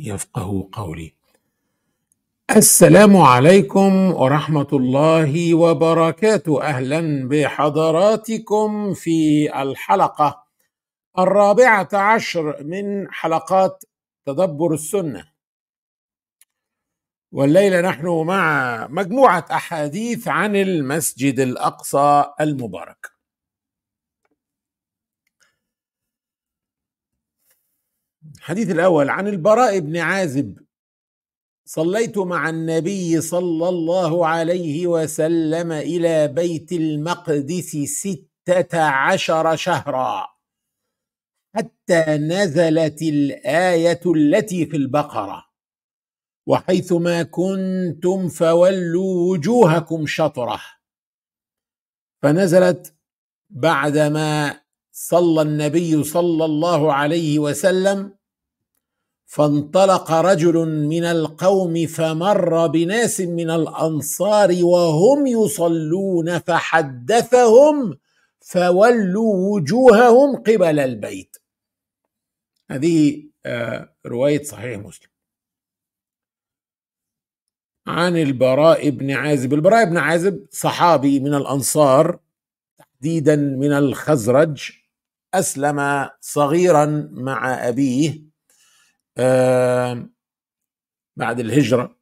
يفقه قولي السلام عليكم ورحمة الله وبركاته أهلا بحضراتكم في الحلقة الرابعة عشر من حلقات تدبر السنة والليلة نحن مع مجموعة أحاديث عن المسجد الأقصى المبارك الحديث الأول عن البراء بن عازب صليت مع النبي صلى الله عليه وسلم إلى بيت المقدس ستة عشر شهرا حتى نزلت الآية التي في البقرة وحيثما كنتم فولوا وجوهكم شطره فنزلت بعدما صلى النبي صلى الله عليه وسلم فانطلق رجل من القوم فمر بناس من الانصار وهم يصلون فحدثهم فولوا وجوههم قبل البيت هذه آه، روايه صحيح مسلم عن البراء بن عازب البراء بن عازب صحابي من الانصار تحديدا من الخزرج اسلم صغيرا مع ابيه بعد الهجرة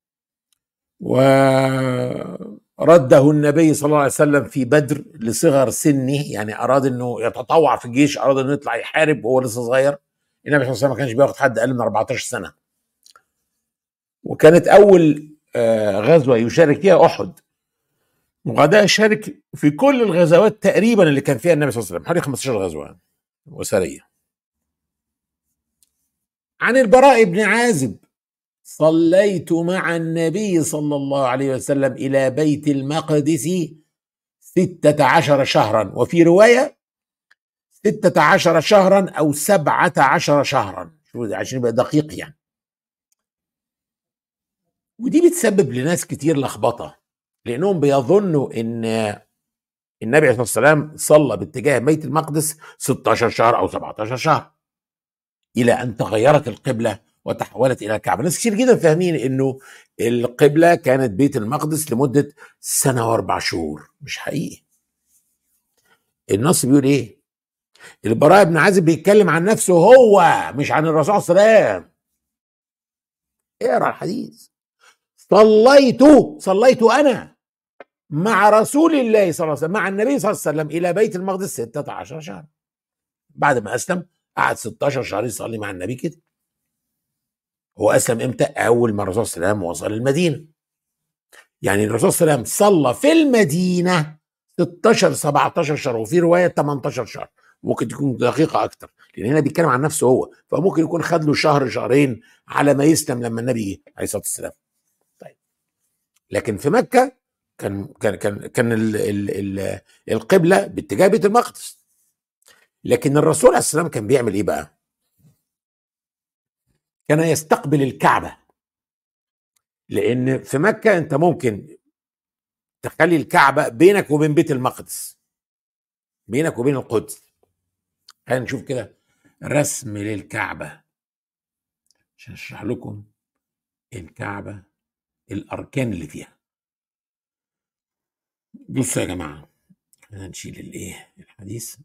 ورده النبي صلى الله عليه وسلم في بدر لصغر سنه يعني أراد أنه يتطوع في الجيش أراد أنه يطلع يحارب وهو لسه صغير النبي صلى الله عليه وسلم ما كانش بياخد حد أقل من 14 سنة وكانت أول آه، غزوة يشارك فيها أحد وغدا شارك في كل الغزوات تقريبا اللي كان فيها النبي صلى الله عليه وسلم حوالي 15 غزوة وسرية عن البراء بن عازب صليت مع النبي صلى الله عليه وسلم إلى بيت المقدس ستة عشر شهرا وفي رواية ستة عشر شهرا أو سبعة عشر شهرا عشان يبقى دقيق يعني ودي بتسبب لناس كتير لخبطة لأنهم بيظنوا إن النبي عليه الصلاة والسلام صلى باتجاه بيت المقدس 16 شهر أو 17 شهر الى ان تغيرت القبله وتحولت الى الكعبه ناس كتير جدا فاهمين انه القبله كانت بيت المقدس لمده سنه واربع شهور مش حقيقي النص بيقول ايه البراء بن عازب بيتكلم عن نفسه هو مش عن الرسول صلى الله عليه وسلم اقرا الحديث صليت صليت انا مع رسول الله صلى الله عليه وسلم مع النبي صلى الله عليه وسلم الى بيت المقدس 16 شهر بعد ما اسلم قعد 16 شهر يصلي مع النبي كده هو اسلم امتى اول ما الرسول صلى الله عليه وسلم وصل المدينه يعني الرسول صلى الله عليه وسلم صلى في المدينه 16 17 شهر وفي روايه 18 شهر ممكن تكون دقيقه اكتر لان هنا بيتكلم عن نفسه هو فممكن يكون خد له شهر شهرين على ما يسلم لما النبي جه عليه الصلاه والسلام طيب لكن في مكه كان كان كان كان القبله باتجاه بيت المقدس لكن الرسول عليه السلام كان بيعمل ايه بقى كان يستقبل الكعبه لان في مكه انت ممكن تخلي الكعبه بينك وبين بيت المقدس بينك وبين القدس خلينا نشوف كده رسم للكعبه عشان اشرح لكم الكعبه الاركان اللي فيها بصوا يا جماعه خلينا نشيل الايه الحديث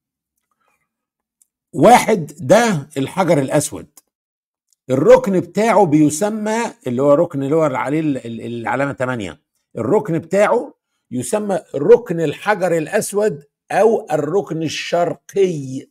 واحد ده الحجر الاسود الركن بتاعه بيسمى اللي هو ركن اللي هو عليه العلامه 8 الركن بتاعه يسمى ركن الحجر الاسود او الركن الشرقي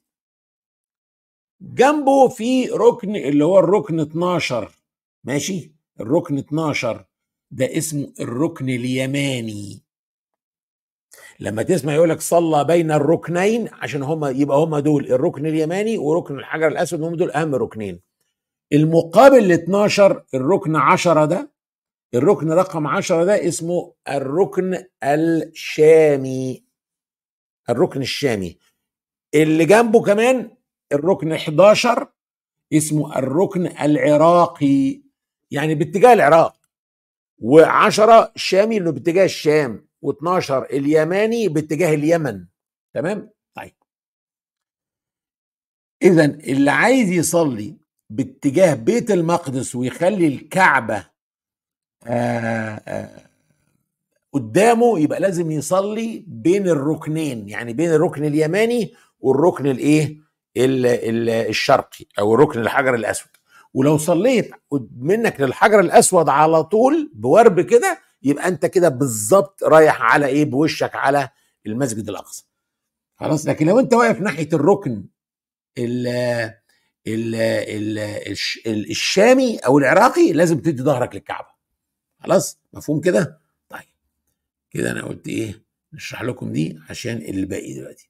جنبه في ركن اللي هو الركن 12 ماشي الركن 12 ده اسمه الركن اليماني لما تسمع يقول لك صلى بين الركنين عشان هم يبقى هم دول الركن اليماني وركن الحجر الاسود هم دول اهم ركنين المقابل ل 12 الركن 10 ده الركن رقم 10 ده اسمه الركن الشامي الركن الشامي اللي جنبه كمان الركن 11 اسمه الركن العراقي يعني باتجاه العراق و10 شامي اللي باتجاه الشام و12 اليماني باتجاه اليمن تمام طيب اذا اللي عايز يصلي باتجاه بيت المقدس ويخلي الكعبة آآ آآ قدامه يبقى لازم يصلي بين الركنين يعني بين الركن اليماني والركن الايه الشرقي او الركن الحجر الاسود ولو صليت منك للحجر الاسود على طول بورب كده يبقى انت كده بالظبط رايح على ايه بوشك على المسجد الاقصى خلاص لكن لو انت واقف ناحيه الركن ال ال ال الشامي او العراقي لازم تدي ظهرك للكعبه خلاص مفهوم كده طيب كده انا قلت ايه نشرح لكم دي عشان الباقي دلوقتي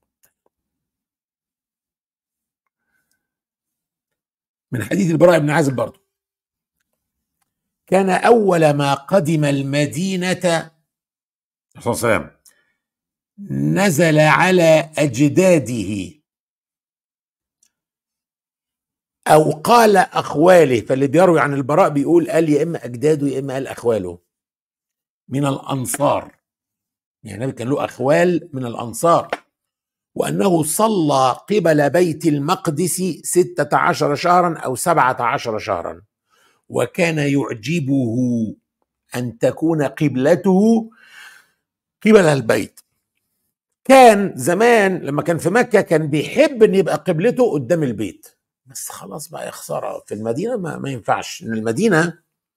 من حديث البراء بن عازب برضه كان أول ما قدم المدينة صلى الله عليه وسلم نزل على أجداده أو قال أخواله فاللي بيروي عن البراء بيقول قال يا إما أجداده يا إما قال أخواله من الأنصار يعني النبي كان له أخوال من الأنصار وأنه صلى قبل بيت المقدس ستة عشر شهرا أو سبعة عشر شهرا وكان يعجبه أن تكون قبلته قبل البيت كان زمان لما كان في مكة كان بيحب أن يبقى قبلته قدام البيت بس خلاص بقى يا خسارة في المدينة ما, ما ينفعش إن المدينة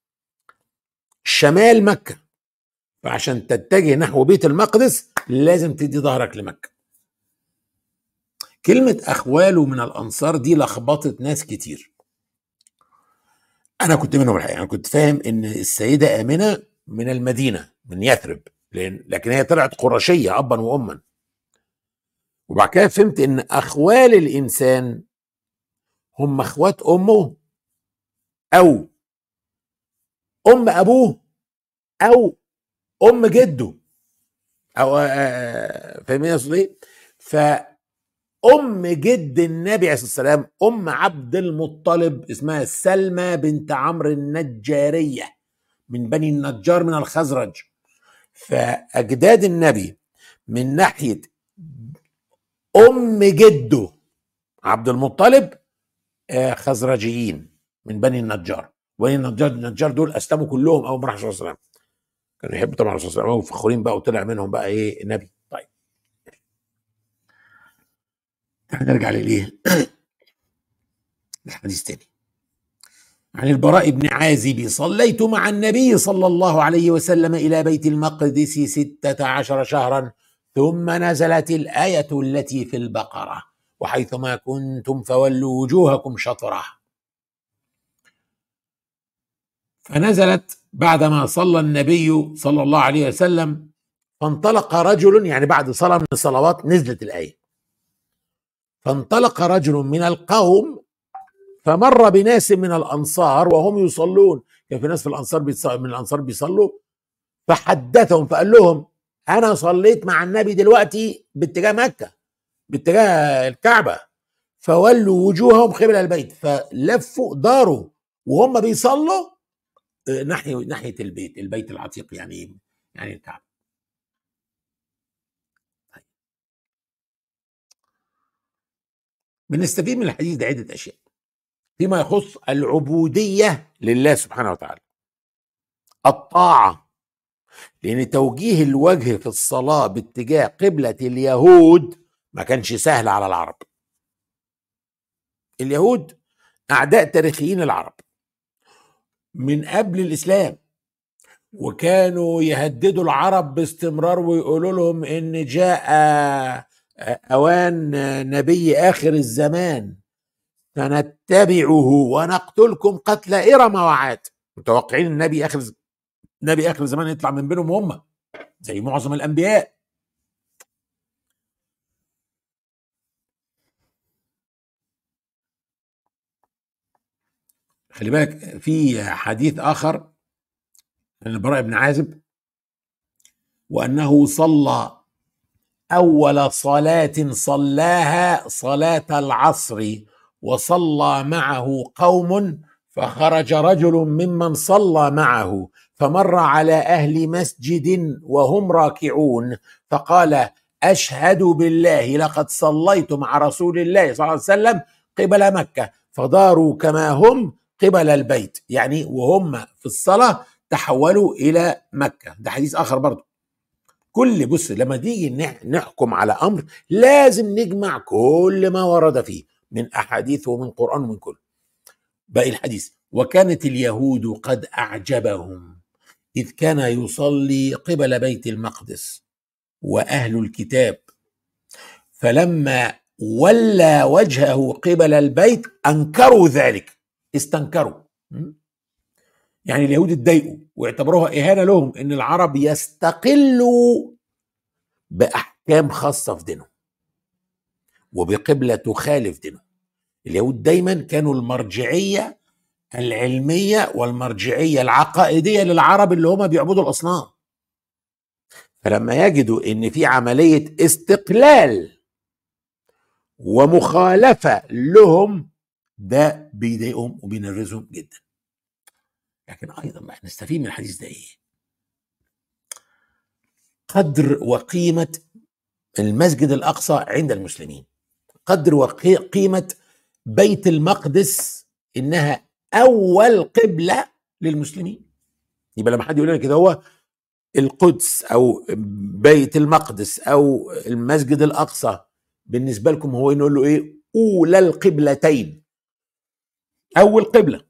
شمال مكة فعشان تتجه نحو بيت المقدس لازم تدي ظهرك لمكة كلمة أخواله من الأنصار دي لخبطت ناس كتير أنا كنت منهم الحقيقة أنا كنت فاهم إن السيدة آمنة من المدينة من يثرب لأن لكن هي طلعت قرشية أبا وأما وبعد كده فهمت إن أخوال الإنسان هم أخوات أمه أو أم أبوه أو أم جده أو آه، آه، فاهمين يا إيه؟ ف ام جد النبي عليه الصلاه والسلام ام عبد المطلب اسمها سلمى بنت عمرو النجاريه من بني النجار من الخزرج فاجداد النبي من ناحيه ام جده عبد المطلب آه، خزرجيين من بني النجار بني النجار النجار دول اسلموا كلهم اول ما راح الرسول صلى الله عليه وسلم كانوا يحبوا طبعا الرسول صلى الله عليه وسلم فخورين بقى وطلع منهم بقى ايه نبي هنرجع للايه الحديث تاني عن البراء بن عازب صليت مع النبي صلى الله عليه وسلم إلى بيت المقدس ستة عشر شهرا ثم نزلت الآية التي في البقرة وحيثما كنتم فولوا وجوهكم شطرة فنزلت بعدما صلى النبي صلى الله عليه وسلم فانطلق رجل يعني بعد صلاة من الصلوات نزلت الآية فانطلق رجل من القوم فمر بناس من الانصار وهم يصلون كان في ناس في الانصار من الانصار بيصلوا فحدثهم فقال لهم انا صليت مع النبي دلوقتي باتجاه مكه باتجاه الكعبه فولوا وجوههم قبل البيت فلفوا داروا وهم بيصلوا آه، ناحيه ناحيه البيت البيت العتيق يعني يعني الكعبه بنستفيد من الحديث ده عدة أشياء فيما يخص العبودية لله سبحانه وتعالى الطاعة لأن توجيه الوجه في الصلاة باتجاه قبلة اليهود ما كانش سهل على العرب اليهود أعداء تاريخيين العرب من قبل الإسلام وكانوا يهددوا العرب باستمرار ويقولوا لهم إن جاء اوان نبي اخر الزمان فنتبعه ونقتلكم قتل ارم وعاد متوقعين النبي اخر نبي اخر الزمان يطلع من بينهم هم زي معظم الانبياء خلي بالك في حديث اخر عن البراء بن عازب وانه صلى اول صلاه صلاها صلاه العصر وصلى معه قوم فخرج رجل ممن صلى معه فمر على اهل مسجد وهم راكعون فقال اشهد بالله لقد صليت مع رسول الله صلى الله عليه وسلم قبل مكه فداروا كما هم قبل البيت يعني وهم في الصلاة تحولوا إلى مكة ده حديث آخر برضه كل بص لما تيجي نحكم على أمر لازم نجمع كل ما ورد فيه من أحاديث ومن قرآن ومن كل باقي الحديث وكانت اليهود قد أعجبهم إذ كان يصلي قبل بيت المقدس وأهل الكتاب فلما ولى وجهه قبل البيت أنكروا ذلك استنكروا يعني اليهود اتضايقوا واعتبروها إهانة لهم إن العرب يستقلوا بأحكام خاصة في دينهم وبقبلة تخالف دينهم اليهود دايما كانوا المرجعية العلمية والمرجعية العقائدية للعرب اللي هم بيعبدوا الأصنام فلما يجدوا ان في عملية استقلال ومخالفة لهم ده بيضايقهم وبينرفزهم جدا لكن ايضا بقى نستفيد من الحديث ده ايه قدر وقيمة المسجد الأقصى عند المسلمين قدر وقيمة بيت المقدس إنها أول قبلة للمسلمين يبقى لما حد يقول لنا كده هو القدس أو بيت المقدس أو المسجد الأقصى بالنسبة لكم هو نقول له إيه أولى القبلتين أول قبلة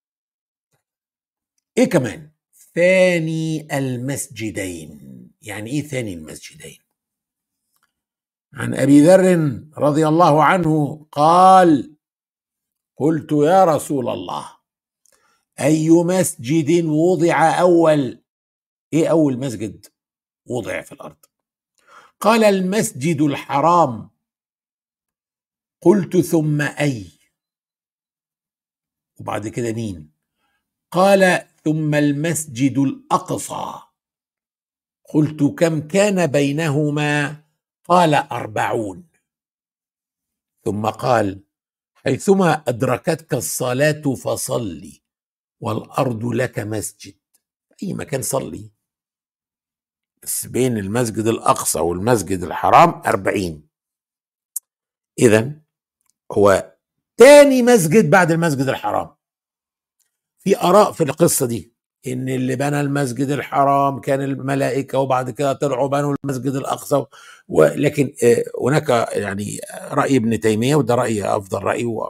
إيه كمان ثاني المسجدين يعني إيه ثاني المسجدين عن ابي ذر رضي الله عنه قال قلت يا رسول الله اي مسجد وضع اول ايه اول مسجد وضع في الارض قال المسجد الحرام قلت ثم اي وبعد كده مين قال ثم المسجد الاقصى قلت كم كان بينهما قال أربعون ثم قال حيثما أدركتك الصلاة فصلي والأرض لك مسجد أي مكان صلي بس بين المسجد الأقصى والمسجد الحرام أربعين إذا هو تاني مسجد بعد المسجد الحرام في آراء في القصة دي ان اللي بنى المسجد الحرام كان الملائكه وبعد كده طلعوا بنوا المسجد الاقصى ولكن آه، هناك يعني راي ابن تيميه وده راي افضل راي و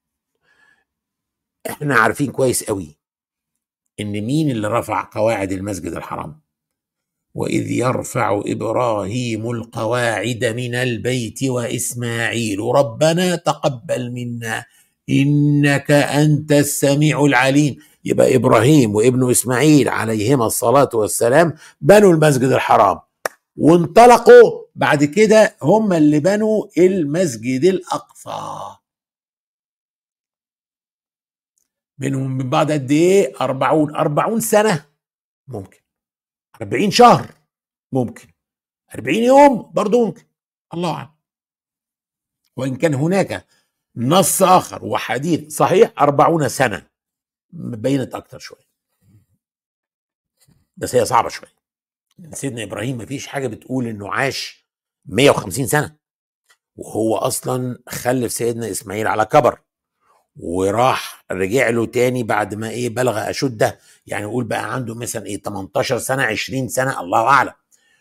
احنا عارفين كويس قوي ان مين اللي رفع قواعد المسجد الحرام واذ يرفع ابراهيم القواعد من البيت واسماعيل ربنا تقبل منا انك انت السميع العليم يبقى ابراهيم وابنه اسماعيل عليهما الصلاه والسلام بنوا المسجد الحرام وانطلقوا بعد كده هم اللي بنوا المسجد الاقصى منهم من بعد قد ايه أربعون أربعون سنة ممكن أربعين شهر ممكن أربعين يوم برضو ممكن الله أعلم وإن كان هناك نص آخر وحديث صحيح أربعون سنة بينت اكتر شويه بس هي صعبه شويه سيدنا ابراهيم ما فيش حاجه بتقول انه عاش 150 سنه وهو اصلا خلف سيدنا اسماعيل على كبر وراح رجع له تاني بعد ما ايه بلغ اشده يعني نقول بقى عنده مثلا ايه 18 سنه 20 سنه الله اعلم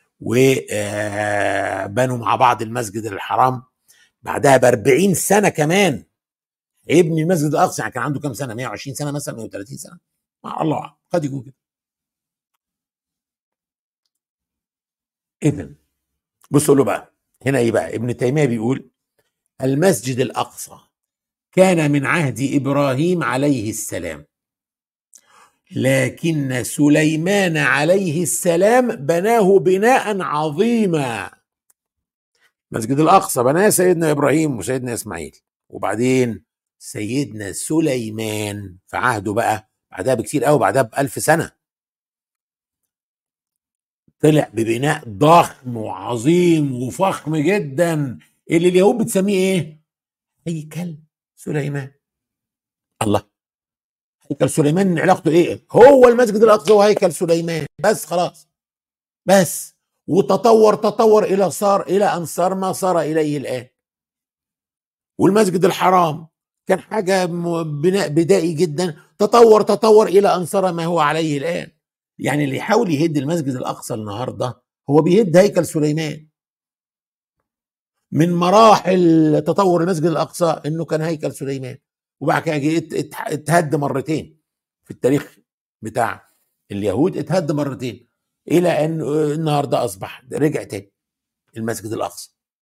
وبنوا آه، مع بعض المسجد الحرام بعدها ب 40 سنه كمان ابن المسجد الاقصى يعني كان عنده كام سنه 120 سنه مثلا 130 سنه مع الله قد يكون كده اذا بصوا له بقى هنا ايه بقى ابن تيميه بيقول المسجد الاقصى كان من عهد ابراهيم عليه السلام لكن سليمان عليه السلام بناه بناء عظيما مسجد الاقصى بناه سيدنا ابراهيم وسيدنا اسماعيل وبعدين سيدنا سليمان في عهده بقى بعدها بكتير قوي بعدها بألف سنة طلع ببناء ضخم وعظيم وفخم جدا اللي اليهود بتسميه ايه؟ هيكل سليمان الله هيكل سليمان علاقته ايه؟ هو المسجد الاقصى وهيكل سليمان بس خلاص بس وتطور تطور الى صار الى ان صار ما صار اليه الان والمسجد الحرام كان حاجة بناء بدائي جدا تطور تطور إلى أن صار ما هو عليه الآن يعني اللي يحاول يهد المسجد الأقصى النهاردة هو بيهد هيكل سليمان من مراحل تطور المسجد الأقصى إنه كان هيكل سليمان وبعد كده اتهد مرتين في التاريخ بتاع اليهود اتهد مرتين إلى أن النهاردة أصبح رجع تاني المسجد الأقصى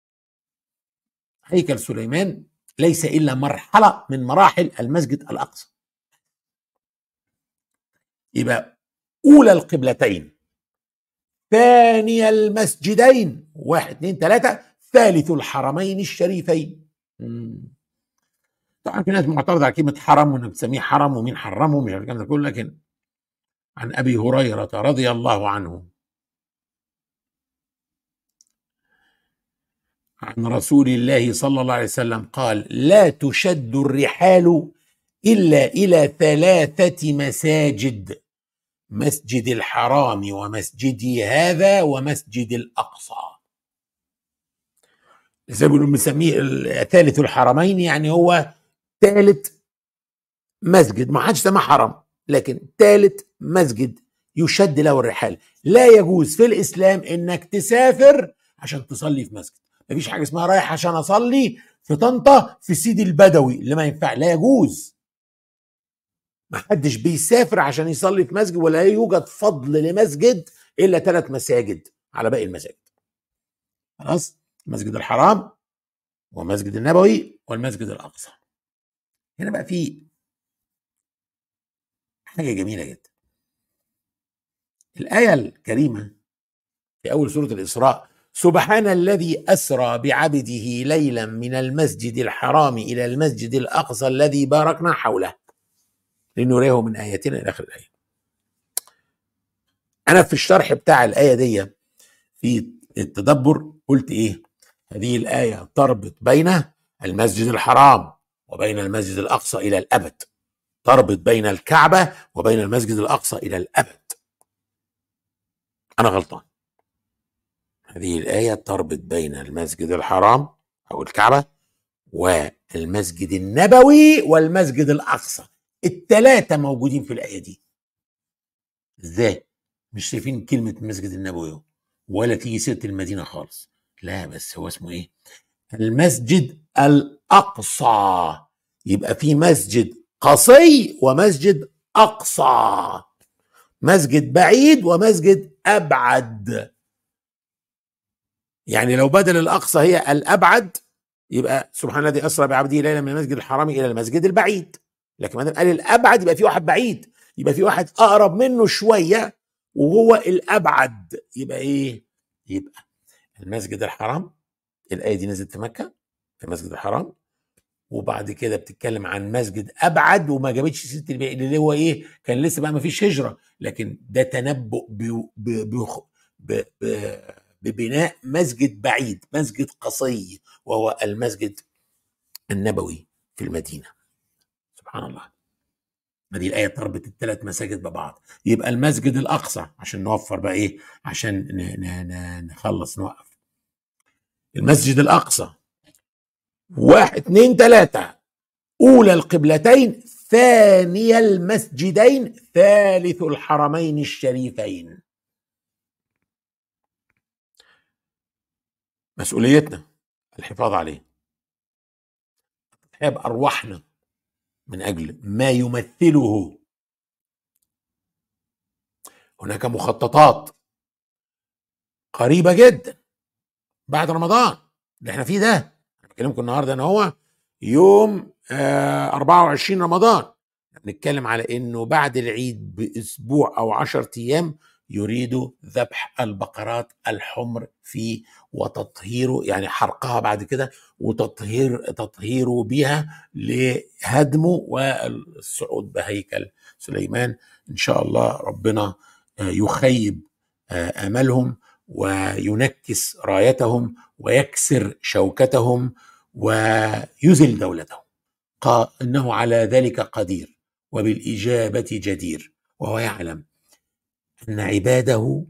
هيكل سليمان ليس الا مرحله من مراحل المسجد الاقصى يبقى اولى القبلتين ثاني المسجدين واحد اثنين ثلاثه ثالث الحرمين الشريفين طبعا في ناس معترضه على كلمه حرم وانك تسميه حرم ومين حرمه مش عارف الكلام ده كله لكن عن ابي هريره رضي الله عنه عن رسول الله صلى الله عليه وسلم قال لا تشد الرحال الا الى ثلاثه مساجد مسجد الحرام ومسجدي هذا ومسجد الاقصى زي ما بنسميه ثالث الحرمين يعني هو ثالث مسجد ما حدش سماه حرم لكن ثالث مسجد يشد له الرحال لا يجوز في الاسلام انك تسافر عشان تصلي في مسجد مفيش حاجه اسمها رايح عشان اصلي في طنطا في سيدي البدوي اللي ما ينفع لا يجوز ما حدش بيسافر عشان يصلي في مسجد ولا يوجد فضل لمسجد الا ثلاث مساجد على باقي المساجد خلاص المسجد الحرام ومسجد النبوي والمسجد الاقصى هنا بقى في حاجه جميله جدا الايه الكريمه في اول سوره الاسراء سبحان الذي اسرى بعبده ليلا من المسجد الحرام الى المسجد الاقصى الذي باركنا حوله لنريه من اياتنا الى اخر الايه انا في الشرح بتاع الايه دي في التدبر قلت ايه هذه الايه تربط بين المسجد الحرام وبين المسجد الاقصى الى الابد تربط بين الكعبه وبين المسجد الاقصى الى الابد انا غلطان هذه الآية تربط بين المسجد الحرام أو الكعبة والمسجد النبوي والمسجد الأقصى التلاتة موجودين في الآية دي ازاي مش شايفين كلمة المسجد النبوي ولا تيجي سيرة المدينة خالص لا بس هو اسمه ايه المسجد الأقصى يبقى في مسجد قصي ومسجد أقصى مسجد بعيد ومسجد أبعد يعني لو بدل الاقصى هي الابعد يبقى سبحان الذي اسرى بعبده ليلا من المسجد الحرام الى المسجد البعيد لكن ما دام قال الابعد يبقى في واحد بعيد يبقى في واحد اقرب منه شويه وهو الابعد يبقى ايه يبقى المسجد الحرام الايه دي نزلت في مكه في المسجد الحرام وبعد كده بتتكلم عن مسجد ابعد وما جابتش سيره الباقي اللي هو ايه كان لسه بقى ما فيش هجره لكن ده تنبؤ ب ب ب ب ب ببناء مسجد بعيد مسجد قصي وهو المسجد النبوي في المدينة سبحان الله هذه الآية تربط الثلاث مساجد ببعض يبقى المسجد الأقصى عشان نوفر بقى إيه عشان نخلص نوقف المسجد الأقصى واحد اثنين ثلاثة أولى القبلتين ثاني المسجدين ثالث الحرمين الشريفين مسؤوليتنا الحفاظ عليه التضحية بأرواحنا من أجل ما يمثله هناك مخططات قريبة جدا بعد رمضان اللي احنا فيه ده انا بكلمكم النهارده ان هو يوم آه 24 رمضان بنتكلم على انه بعد العيد باسبوع او 10 ايام يريد ذبح البقرات الحمر في وتطهيره يعني حرقها بعد كده وتطهير تطهيره بها لهدمه والصعود بهيكل سليمان ان شاء الله ربنا يخيب املهم وينكس رايتهم ويكسر شوكتهم ويذل دولتهم قال انه على ذلك قدير وبالاجابه جدير وهو يعلم ان عباده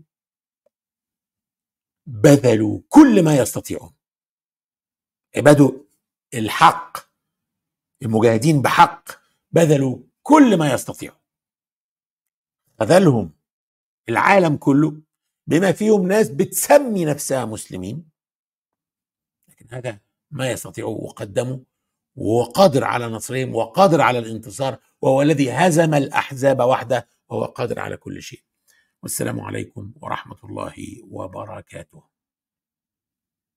بذلوا كل ما يستطيعون عباده الحق المجاهدين بحق بذلوا كل ما يستطيعوا خذلهم العالم كله بما فيهم ناس بتسمي نفسها مسلمين لكن هذا ما يستطيعوا وقدموا وهو قادر على نصرهم وقادر على الانتصار وهو الذي هزم الاحزاب وحده وهو قادر على كل شيء والسلام عليكم ورحمه الله وبركاته